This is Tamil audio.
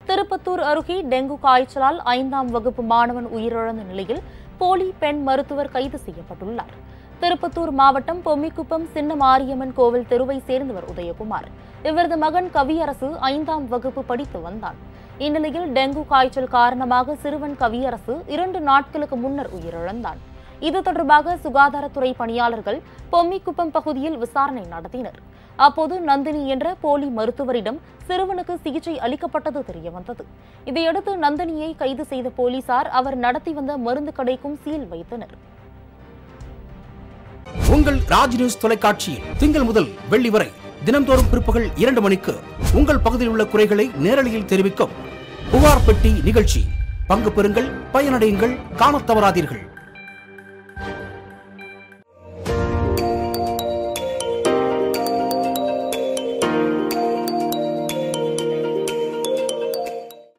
திருப்பத்தூர் அருகே டெங்கு காய்ச்சலால் ஐந்தாம் வகுப்பு மாணவன் உயிரிழந்த நிலையில் போலி பெண் மருத்துவர் கைது செய்யப்பட்டுள்ளார் திருப்பத்தூர் மாவட்டம் பொம்மிக்குப்பம் சின்ன மாரியம்மன் கோவில் தெருவை சேர்ந்தவர் உதயகுமார் இவரது மகன் கவியரசு ஐந்தாம் வகுப்பு படித்து வந்தான் இந்நிலையில் டெங்கு காய்ச்சல் காரணமாக சிறுவன் கவியரசு இரண்டு நாட்களுக்கு முன்னர் உயிரிழந்தான் இது தொடர்பாக சுகாதாரத்துறை பணியாளர்கள் பொம்மிக்குப்பம் பகுதியில் விசாரணை நடத்தினர் அப்போது நந்தினி என்ற போலி மருத்துவரிடம் சிறுவனுக்கு சிகிச்சை அளிக்கப்பட்டது தெரியவந்தது இதையடுத்து நந்தினியை கைது செய்த போலீசார் அவர் நடத்தி வந்த மருந்து கடைக்கும் சீல் வைத்தனர் உங்கள் ராஜ் நியூஸ் தொலைக்காட்சியில் திங்கள் முதல் வெள்ளி வரை தினம்தோறும் பிற்பகல் இரண்டு மணிக்கு உங்கள் பகுதியில் உள்ள குறைகளை நேரலையில் தெரிவிக்கும் புகார் பெட்டி நிகழ்ச்சி பங்கு பெறுங்கள் பயனடையுங்கள் காணத் தவறாதீர்கள்